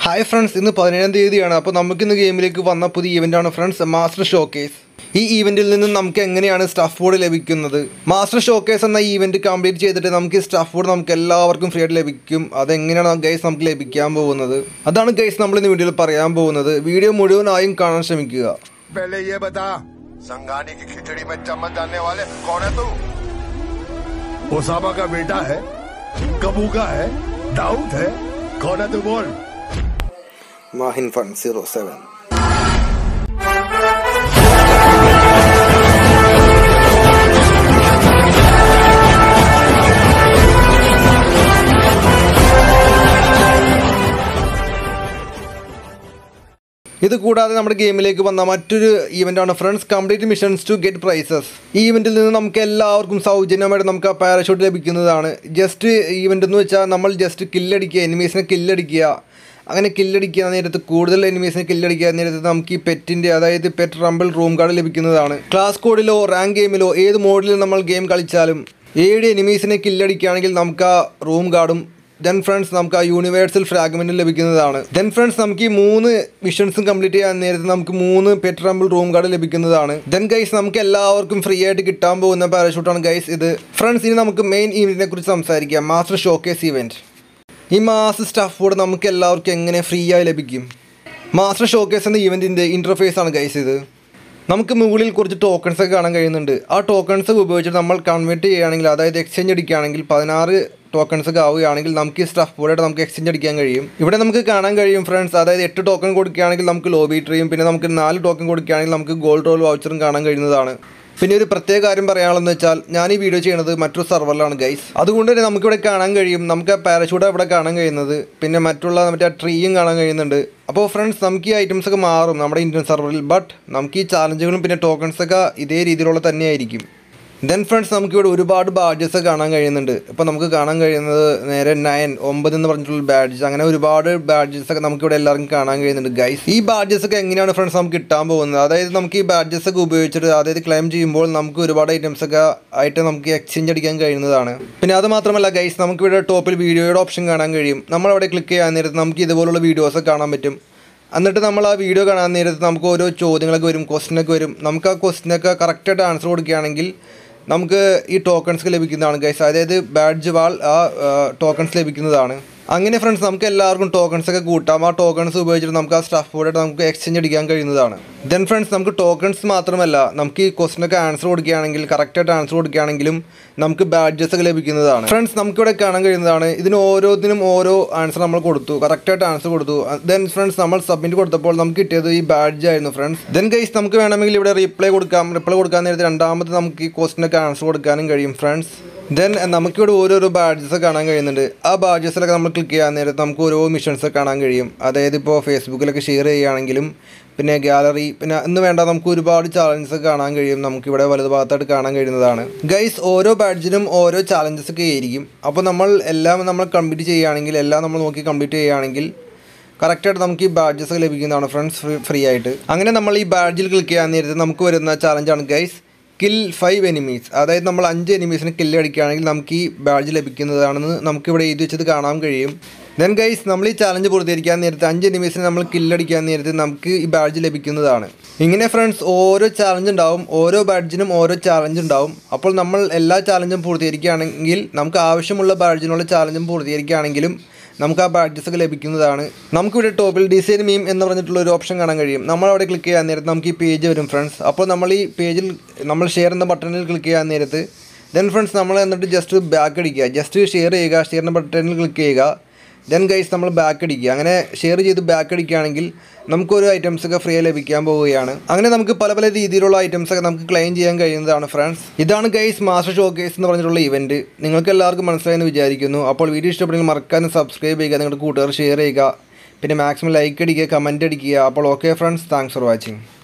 hi friends ഇന്ന് പതിനേഴാം തീയതിയാണ് അപ്പോൾ നമുക്കിന്ന് ഗെയിമിലേക്ക് വന്ന പുതിയ ഇവൻ്റാണ് ഫ്രണ്ട്സ് മാസ്റ്റർ ഷോക്കേസ് ഈ ഈവെൻറ്റിൽ നിന്നും നമുക്ക് എങ്ങനെയാണ് സ്റ്റഫ് ബോർഡ് ലഭിക്കുന്നത് മാസ്റ്റർ ഷോക്കേസ് എന്ന ഈവെൻറ്റ് കംപ്ലീറ്റ് ചെയ്തിട്ട് നമുക്ക് സ്റ്റഫ് ബോർഡ് നമുക്ക് എല്ലാവർക്കും ഫ്രീ ആയിട്ട് ലഭിക്കും അതെങ്ങനെയാണ് ഗൈസ് നമുക്ക് ലഭിക്കാൻ പോകുന്നത് അതാണ് ഗൈസ് നമ്മൾ ഇന്ന് വീഡിയോയിൽ പറയാൻ പോകുന്നത് വീഡിയോ മുഴുവനായും കാണാൻ ശ്രമിക്കുക पहले ये बता संगानी की खिचड़ी में चम्मच डालने वाले कौन है तू ओसामा का बेटा है कबू का है दाऊद है कौन है तू बोल മാഹിൻ ഫൺ സീറോ സെവൻ ഇത് കൂടാതെ നമ്മുടെ ഗെയിമിലേക്ക് വന്ന മറ്റൊരു ഈവൻ്റാണ് friends complete missions to get prizes ഈ ഈവൻറ്റിൽ നിന്ന് നമുക്ക് എല്ലാവർക്കും സൗജന്യമായിട്ട് നമുക്ക് ആ പാരഷൂട്ട് ലഭിക്കുന്നതാണ് ജസ്റ്റ് ഈവൻ്റ് എന്ന് വെച്ചാൽ നമ്മൾ ജസ്റ്റ് കില്ലടിക്കുക എനിമീസിനെ കില്ലടിക്കുക അങ്ങനെ കില്ലടിക്കുക നേരത്ത് കൂടുതൽ എനിമീസിനെ കില്ലടിക്കുക നേരത്ത് നമുക്ക് ഈ പെറ്റിൻ്റെ അതായത് പെറ്റ് റംബിൾ റൂം കാർഡ് ലഭിക്കുന്നതാണ് ക്ലാസ് കോഡിലോ റാങ്ക് ഗെയിമിലോ ഏത് മോഡിലും നമ്മൾ ഗെയിം കളിച്ചാലും ഏഴ് എനിമീസിനെ കില്ലടിക്കുകയാണെങ്കിൽ നമുക്ക് ആ റൂം കാർഡും ദെൻ ഫ്രണ്ട്സ് നമുക്ക് ആ യൂണിവേഴ്സൽ ഫ്രാഗ്മെന്റ് ലഭിക്കുന്നതാണ് ദെൻ ഫ്രണ്ട്സ് നമുക്ക് ഈ മൂന്ന് മിഷൻസും കംപ്ലീറ്റ് ചെയ്യാൻ നേരത്തെ നമുക്ക് മൂന്ന് പെറ്റ് റംബിൾ റൂം കാർഡ് ലഭിക്കുന്നതാണ് ദെൻ ഗൈസ് നമുക്ക് എല്ലാവർക്കും ഫ്രീ ആയിട്ട് കിട്ടാൻ പോകുന്ന പാരഷൂട്ടാണ് ഗൈസ് ഇത് ഫ്രണ്ട്സ് ഇനി നമുക്ക് മെയിൻ ഈവെന്റിനെ കുറിച്ച് സംസാരിക്കാം മാസ്റ്റർ ഷോക്കേസ് ഈവെന്റ് ഈ മാസ്റ്റർ സ്റ്റഫ് ബോർഡ് നമുക്ക് എല്ലാവർക്കും എങ്ങനെ ഫ്രീ ആയി ലഭിക്കും മാസ്റ്റർ ഷോക്കേസ് എന്ന ഈവെന്റിന്റെ ഇന്റർഫേസ് ആണ് ഗൈസ് ഇത് നമുക്ക് മുകളിൽ കുറച്ച് ടോക്കൺസ് ഒക്കെ കാണാൻ കഴിയുന്നുണ്ട് ആ ടോക്കൺസ് ഉപയോഗിച്ചിട്ട് നമ്മൾ കൺവേർട്ട് ചെയ്യുകയാണെങ്കിൽ അതായത് എക്സ്ചേഞ്ച് അടിക്കുകയാണെങ്കിൽ പതിനാറ് ടോക്കൺസ് ഒക്കെ ആവുകയാണെങ്കിൽ നമുക്ക് ഈ സ്റ്റഫ് ബോർഡായിട്ട് നമുക്ക് എക്സ്ചേഞ്ച് അടിക്കാൻ കഴിയും ഇവിടെ നമുക്ക് കാണാൻ കഴിയും ഫ്രണ്ട്സ് അതായത് എട്ട് ടോക്കൺ കൊടുക്കുകയാണെങ്കിൽ നമുക്ക് ലോബി ട്രീയും പിന്നെ നമുക്ക് നാല് ടോക്കൺ കൊടുക്കുകയാണെങ്കിൽ നമുക്ക് ഗോൾഡ് റോൾ വൗച്ചറും കാണാൻ കഴിയുന്നതാണ് പിന്നെ ഒരു പ്രത്യേക കാര്യം പറയാനുള്ളതെന്ന് വെച്ചാൽ ഞാൻ ഈ വീഡിയോ ചെയ്യുന്നത് മറ്റൊരു സെർവറിലാണ് ഗൈസ് അതുകൊണ്ട് തന്നെ നമുക്കിവിടെ കാണാൻ കഴിയും നമുക്ക് ആ പാരഷൂട്ട് ഇവിടെ കാണാൻ കഴിയുന്നത് പിന്നെ മറ്റുള്ള മറ്റേ ആ ട്രീയും കാണാൻ കഴിയുന്നുണ്ട് അപ്പോൾ ഫ്രണ്ട്സ് നമുക്ക് ഈ ഐറ്റംസ് ഒക്കെ മാറും നമ്മുടെ ഇന്ത്യൻ സെർവറിൽ ബട്ട് നമുക്ക് ഈ ചാലഞ്ചുകളും പിന്നെ ടോക്കൺസ് ഒക്കെ ഇതേ രീതിയിലുള്ള തന്നെയായിരിക്കും ദെൻ ഫ്രണ്ട്സ് നമുക്കിവിടെ ഒരുപാട് ബാഡ്ജസ് കാണാൻ കഴിയുന്നുണ്ട് ഇപ്പോൾ നമുക്ക് കാണാൻ കഴിയുന്നത് നേരെ നയൻ ഒമ്പത് എന്ന് പറഞ്ഞിട്ടുള്ള ബാഡ്ജസ് അങ്ങനെ ഒരുപാട് ബാഡ്ജസ് ഒക്കെ നമുക്കിവിടെ എല്ലാവർക്കും കാണാൻ കഴിയുന്നുണ്ട് ഗൈസ് ഈ ബാഡ്ജസ് ഒക്കെ എങ്ങനെയാണ് ഫ്രണ്ട്സ് നമുക്ക് കിട്ടാൻ പോകുന്നത് അതായത് നമുക്ക് ഈ ബാഡ്ജസ് ഒക്കെ ഉപയോഗിച്ചിട്ട് അതായത് ക്ലെയിം ചെയ്യുമ്പോൾ നമുക്ക് ഒരുപാട് ഐറ്റംസ് ഒക്കെ ആയിട്ട് നമുക്ക് എക്സ്ചേഞ്ച് അടിക്കാൻ കഴിയുന്നതാണ് പിന്നെ അത് മാത്രമല്ല ഗൈസ് നമുക്കിവിടെ ടോപ്പിൽ വീഡിയോയുടെ ഓപ്ഷൻ കാണാൻ കഴിയും നമ്മൾ അവിടെ ക്ലിക്ക് ചെയ്യാൻ നേരത്ത് നമുക്ക് ഇതുപോലുള്ള വീഡിയോസ് ഒക്കെ കാണാൻ പറ്റും എന്നിട്ട് നമ്മൾ ആ വീഡിയോ കാണാൻ നേരത്ത് നമുക്ക് ഓരോ ചോദ്യങ്ങളൊക്കെ വരും ക്വസ്റ്റ്യനൊക്കെ വരും നമുക്ക് ആ ക്വസ്റ്റ്യനൊക്കെ കറക്റ്റായിട്ട് ആൻസർ കൊടുക്കുകയാണെങ്കിൽ നമുക്ക് ഈ ടോക്കൺസ് ലഭിക്കുന്നതാണ് ഗൈസ് അതായത് ബാഡ്ജ് വാൾ ആ ടോക്കൺസ് ലഭിക്കുന്നതാണ് അങ്ങനെ ഫ്രണ്ട്സ് നമുക്ക് എല്ലാവർക്കും ടോക്കൺസ് ഒക്കെ കൂട്ടാം ആ ടോക്കൺസ് ഉപയോഗിച്ചിട്ട് നമുക്ക് ആ സ്റ്റഫ് ബോർഡായിട്ട് നമുക്ക് എക്സ്ചേഞ്ച് അടിക്കാൻ കഴിയുന്നതാണ് ദെൻ ഫ്രണ്ട്സ് നമുക്ക് ടോക്കൺസ് മാത്രമല്ല നമുക്ക് ഈ ക്വസ്റ്റിനൊക്കെ ആൻസർ കൊടുക്കുകയാണെങ്കിൽ കറക്റ്റായിട്ട് ആൻസർ കൊടുക്കുകയാണെങ്കിലും നമുക്ക് ബാഡ്ജസ് ഒക്കെ ലഭിക്കുന്നതാണ് ഫ്രണ്ട്സ് നമുക്കിവിടെ കാണാൻ കഴിയുന്നതാണ് ഇതിന് ഓരോന്നിനും ഓരോ ആൻസർ നമ്മൾ കൊടുത്തു കറക്റ്റായിട്ട് ആൻസർ കൊടുത്തു ദെൻ ഫ്രണ്ട്സ് നമ്മൾ സബ്മിറ്റ് കൊടുത്തപ്പോൾ നമുക്ക് കിട്ടിയത് ഈ ബാഡ്ജ് ആയിരുന്നു ഫ്രണ്ട്സ് ദെൻ ഗൈസ് നമുക്ക് വേണമെങ്കിൽ ഇവിടെ റിപ്ലൈ കൊടുക്കാം റിപ്ലൈ കൊടുക്കാൻ നേരത്തെ രണ്ടാമത് നമുക്ക് ഈ ക്വസ്റ്റിനൊക്കെ ആൻസർ കൊടുക്കാനും കഴിയും ഫ്രണ്ട്സ് ദെൻ നമുക്കിവിടെ ഓരോരോ ബാഡ്ജസ് കാണാൻ കഴിയുന്നുണ്ട് ആ ബാഡ്ജസിലൊക്കെ നമ്മൾ ക്ലിക്ക് ചെയ്യാൻ നേരത്ത് നമുക്ക് ഓരോ മിഷൻസ് കാണാൻ കഴിയും അതായത് ഇപ്പോൾ ഫേസ്ബുക്കിലൊക്കെ ഷെയർ ചെയ്യുകയാണെങ്കിലും പിന്നെ ഗാലറി പിന്നെ എന്ന് വേണ്ട നമുക്ക് ഒരുപാട് ചാലഞ്ചസ് കാണാൻ കഴിയും നമുക്കിവിടെ വലതു ഭാഗത്തായിട്ട് കാണാൻ കഴിയുന്നതാണ് ഗൈസ് ഓരോ ബാഡ്ജിനും ഓരോ ചാലഞ്ചസ് ഒക്കെ ആയിരിക്കും അപ്പോൾ നമ്മൾ എല്ലാം നമ്മൾ കംപ്ലീറ്റ് ചെയ്യുകയാണെങ്കിൽ എല്ലാം നമ്മൾ നോക്കി കംപ്ലീറ്റ് ചെയ്യുകയാണെങ്കിൽ കറക്റ്റായിട്ട് നമുക്ക് ഈ ബാഡ്ജസ് ലഭിക്കുന്നതാണ് ഫ്രണ്ട്സ് ഫ്രീ ഫ്രീ ആയിട്ട് അങ്ങനെ നമ്മൾ ഈ ബാഡ്ജിൽ ക്ലിക്ക് ചെയ്യാൻ നേരത്ത് നമുക്ക് വരുന്ന ചാലഞ്ചാണ് ഗൈസ് കിൽ ഫൈവ് എനിമീസ് അതായത് നമ്മൾ അഞ്ച് എനിമീസിന് കില്ല് അടിക്കുകയാണെങ്കിൽ നമുക്ക് ഈ ബാഡ്ജ് ലഭിക്കുന്നതാണെന്ന് നമുക്കിവിടെ എഴുതി വെച്ചത് കാണാൻ കഴിയും ദെൻ ഗൈസ് നമ്മൾ ഈ ചാലഞ്ച് പൂർത്തീകരിക്കാൻ നേരത്ത് അഞ്ച് എനിമീസിന് നമ്മൾ കില്ലടിക്കാൻ നേരത്ത് നമുക്ക് ഈ ബാഡ്ജ് ലഭിക്കുന്നതാണ് ഇങ്ങനെ ഫ്രണ്ട്സ് ഓരോ ചാലഞ്ച് ഉണ്ടാവും ഓരോ ബാഡ്ജിനും ഓരോ ചാലഞ്ച് ഉണ്ടാവും അപ്പോൾ നമ്മൾ എല്ലാ ചാലഞ്ചും പൂർത്തീകരിക്കുകയാണെങ്കിൽ നമുക്ക് ആവശ്യമുള്ള ബാഡ്ജിനുള്ള ചാലഞ്ചും പൂർത്തീകരിക്കുകയാണെങ്കിലും നമുക്ക് ആ ബാഡ്ജസ് ഒക്കെ ലഭിക്കുന്നതാണ് നമുക്കിവിടെ ടോപ്പിൽ ഡിസൈൻ മീം എന്ന് പറഞ്ഞിട്ടുള്ള ഒരു ഓപ്ഷൻ കാണാൻ കഴിയും നമ്മൾ അവിടെ ക്ലിക്ക് ചെയ്യാൻ നേരത്ത് നമുക്ക് ഈ പേജ് വരും ഫ്രണ്ട്സ് അപ്പോൾ നമ്മൾ ഈ പേജിൽ നമ്മൾ ഷെയർ എന്ന ബട്ടണിൽ ക്ലിക്ക് ചെയ്യാൻ നേരത്ത് ദെൻ ഫ്രണ്ട്സ് നമ്മൾ എന്നിട്ട് ജസ്റ്റ് ബാക്ക് അടിക്കുക ജസ്റ്റ് ഷെയർ ചെയ്യുക ഷെയർ എന്ന ബട്ടണിൽ ക്ലിക്ക് ചെയ്യുക ദെൻ ഗൈസ് നമ്മൾ ബാക്ക് അടിക്കുക അങ്ങനെ ഷെയർ ചെയ്ത് ബാക്ക് അടിക്കുകയാണെങ്കിൽ നമുക്കൊരു ഐറ്റംസ് ഒക്കെ ഫ്രീ ആയി ലഭിക്കാൻ പോവുകയാണ് അങ്ങനെ നമുക്ക് പല പല രീതിയിലുള്ള ഐറ്റംസ് ഒക്കെ നമുക്ക് ക്ലെയിം ചെയ്യാൻ കഴിയുന്നതാണ് ഫ്രണ്ട്സ് ഇതാണ് ഗൈസ് മാസ്റ്റർ ഷോ കേസ് എന്ന് പറഞ്ഞിട്ടുള്ള ഇവന്റ് നിങ്ങൾക്ക് എല്ലാവർക്കും മനസ്സിലായെന്ന് വിചാരിക്കുന്നു അപ്പോൾ വീഡിയോ ഇഷ്ടപ്പെടുമെങ്കിൽ മറക്കാനും സബ്സ്ക്രൈബ് ചെയ്യുക നിങ്ങളുടെ കൂട്ടുകാർ ഷെയർ ചെയ്യുക പിന്നെ മാക്സിമം ലൈക്ക് അടിക്കുക കമൻറ്റ് അടിക്കുക അപ്പോൾ okay friends thanks for watching